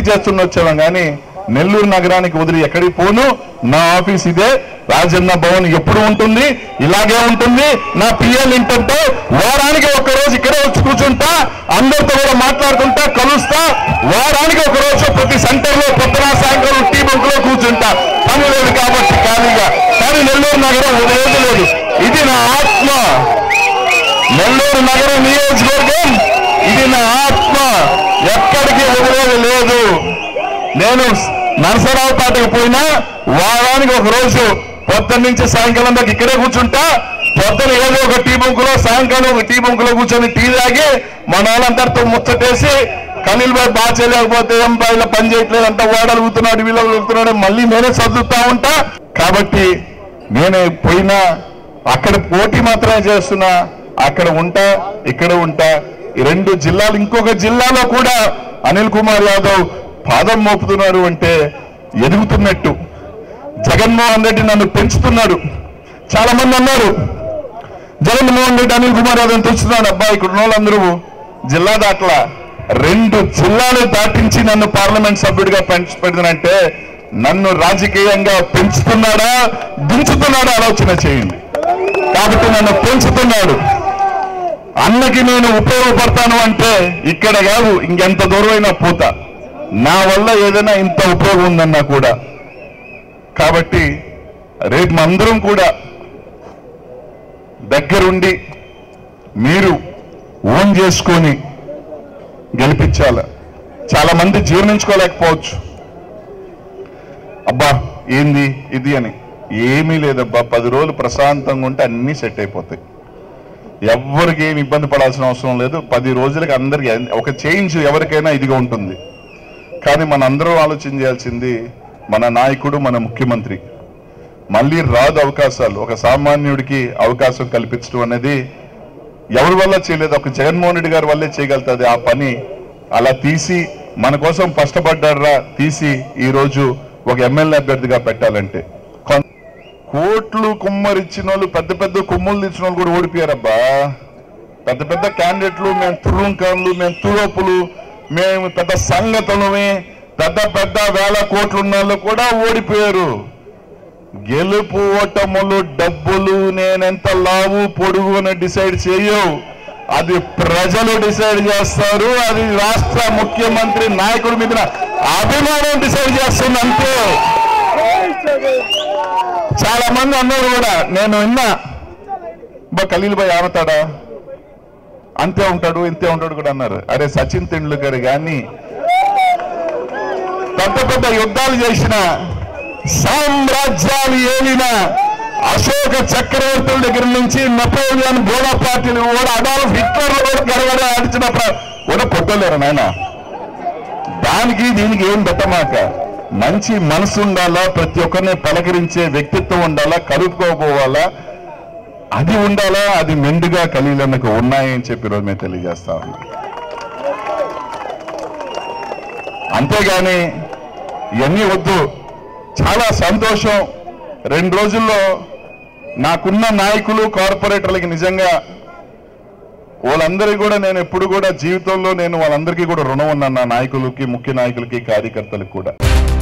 చేస్తున్న వచ్చాను కానీ నెల్లూరు నగరానికి వదిలి ఎక్కడికి పోను నా ఆఫీస్ ఇదే రాజన్న భవన్ ఎప్పుడు ఉంటుంది ఇలాగే ఉంటుంది నా పిఎల్ ఏంటంటే వారానికి ఒక రోజు ఇక్కడే వచ్చి కూర్చుంటా అందరితో కూడా మాట్లాడుకుంటా కలుస్తా వారానికి ఒక రోజు ప్రతి సెంటర్ లో పొద్దున సాయంకాలం టీ బంక్ లో కూర్చుంటా పని లేదు కాబట్టి ఖాళీగా కానీ నెల్లూరు నగరం ఉదయం లేదు ఇది నా ఆత్మ నెల్లూరు నగరం నియోజకవర్గం ఇది నా ఆత్మ ఎక్కడికి వదిలేదు లేదు నేను నరసరావుపేటకు పోయినా వారానికి ఒక రోజు పొద్దున్న నుంచి సాయంకాలం దాకా ఇక్కడే కూర్చుంటా పొద్దున ఏదో ఒక టీ బొంకులో సాయంకాలం ఒక టీ బొంకులో కూర్చొని టీ తాగి మన వాళ్ళందరితో ముచ్చటేసి ఖలీల్ బాయ్ బాగా చేయలేకపోతే ఏం బాయ్ ఇలా పని చేయట్లేదు అంట వాడలుగుతున్నాడు వీళ్ళు అడుగుతున్నాడు మళ్ళీ నేనే చదువుతా ఉంటా కాబట్టి నేను పోయినా అక్కడ పోటీ మాత్రమే చేస్తున్నా అక్కడ ఉంటా ఇక్కడ ఉంటా ఈ రెండు జిల్లాలు ఇంకొక జిల్లాలో కూడా అనిల్ కుమార్ యాదవ్ పాదం మోపుతున్నాడు అంటే ఎదుగుతున్నట్టు జగన్మోహన్ రెడ్డి నన్ను పెంచుతున్నాడు చాలా మంది అన్నారు జగన్మోహన్ రెడ్డి అనిల్ కుమార్ యాదవ్ తెచ్చుతున్నాడు అబ్బా ఇక్కడ ఉన్న వాళ్ళందరూ జిల్లా దాట్లా రెండు జిల్లాలు దాటించి నన్ను పార్లమెంట్ సభ్యుడిగా పెంచు పెడుతున్నంటే నన్ను రాజకీయంగా పెంచుతున్నాడా దించుతున్నాడా ఆలోచన చేయండి కాబట్టి నన్ను పెంచుతున్నాడు అన్నకి నేను ఉపయోగపడతాను అంటే ఇక్కడ కాదు ఇంకెంత దూరమైనా పోతా నా వల్ల ఏదైనా ఇంత ఉపయోగం ఉందన్నా కూడా కాబట్టి రేపు అందరం కూడా దగ్గరుండి మీరు ఓన్ చేసుకొని గెలిపించాల చాలా మంది జీర్ణించుకోలేకపోవచ్చు అబ్బా ఏంది ఇది అని ఏమీ లేదబ్బా పది రోజులు ప్రశాంతంగా ఉంటే అన్నీ సెట్ అయిపోతాయి ఎవరికి ఏమి ఇబ్బంది పడాల్సిన అవసరం లేదు పది రోజులకి అందరికి ఒక చేంజ్ ఎవరికైనా ఇదిగా ఉంటుంది కానీ మన అందరం ఆలోచన చేయాల్సింది మన నాయకుడు మన ముఖ్యమంత్రి మళ్ళీ రాదు అవకాశాలు ఒక సామాన్యుడికి అవకాశం కల్పించడం అనేది ఎవరి వల్ల చేయలేదు ఒక జగన్మోహన్ రెడ్డి గారి వల్లే చేయగలుగుతుంది ఆ పని అలా తీసి మన కోసం కష్టపడ్డారా తీసి ఈ రోజు ఒక ఎమ్మెల్యే అభ్యర్థిగా పెట్టాలంటే కొన్- కోట్లు కుమ్మరిచ్చిన వాళ్ళు పెద్ద పెద్ద కొమ్ములు తెచ్చిన వాళ్ళు కూడా ఓడిపోయారబ్బా పెద్ద పెద్ద క్యాండిడేట్లు మేము తురుంకాన్లు మేము తురోపులు మేము పెద్ద సంగతులమే పెద్ద పెద్ద వేల కోట్లు ఉన్న వాళ్ళు కూడా ఓడిపోయారు గెలుపు ఓటములు డబ్బులు నేనెంత లావు పొడుగు అని డిసైడ్ చేయవు అది ప్రజలు డిసైడ్ చేస్తారు అది రాష్ట్ర ముఖ్యమంత్రి నాయకుడి మీద అభిమానం డిసైడ్ చేస్తుంది అంతే చాలా మంది అన్నారు కూడా నేను విన్నా బా ఖలీల్ భాయ్ ఆడతాడా అంతే ఉంటాడు ఇంతే ఉంటాడు కూడా అన్నారు అరే సచిన్ తెండూల్కర్ గాని పెద్ద పెద్ద యుద్ధాలు చేసిన సామ్రాజ్యాలు ఏలిన అశోక చక్రవర్తుల దగ్గర నుంచి నెపోలియన్ బోనాపార్టీలు కూడా అడాల్ఫ్ హిట్లర్ కూడా గడగడ ఆడిచిన ప్ర- కూడా పొట్టలేరు నాయన దానికి దీనికి ఏం పెట్టమాక మంచి మనసు ఉండాలా ప్రతి ఒక్కరిని పలకరించే వ్యక్తిత్వం ఉండాలా కలుపుకోపోవాలా అది ఉండాలా అది మెండుగా ఖలీలన్నకు ఉన్నాయని చెప్పి ఈరోజు మేము తెలియజేస్తా ఉన్నాం అంతేగాని ఇవన్నీ వద్దు చాలా సంతోషం రెండు రోజుల్లో నాకున్న నాయకులు కార్పొరేటర్లకి నిజంగా వాళ్ళందరికీ కూడా నేను ఎప్పుడు కూడా జీవితంలో నేను వాళ్ళందరికీ కూడా రుణం ఉన్నాను నా నాయకులకి ముఖ్య నాయకులకి కార్యకర్తలకు కూడా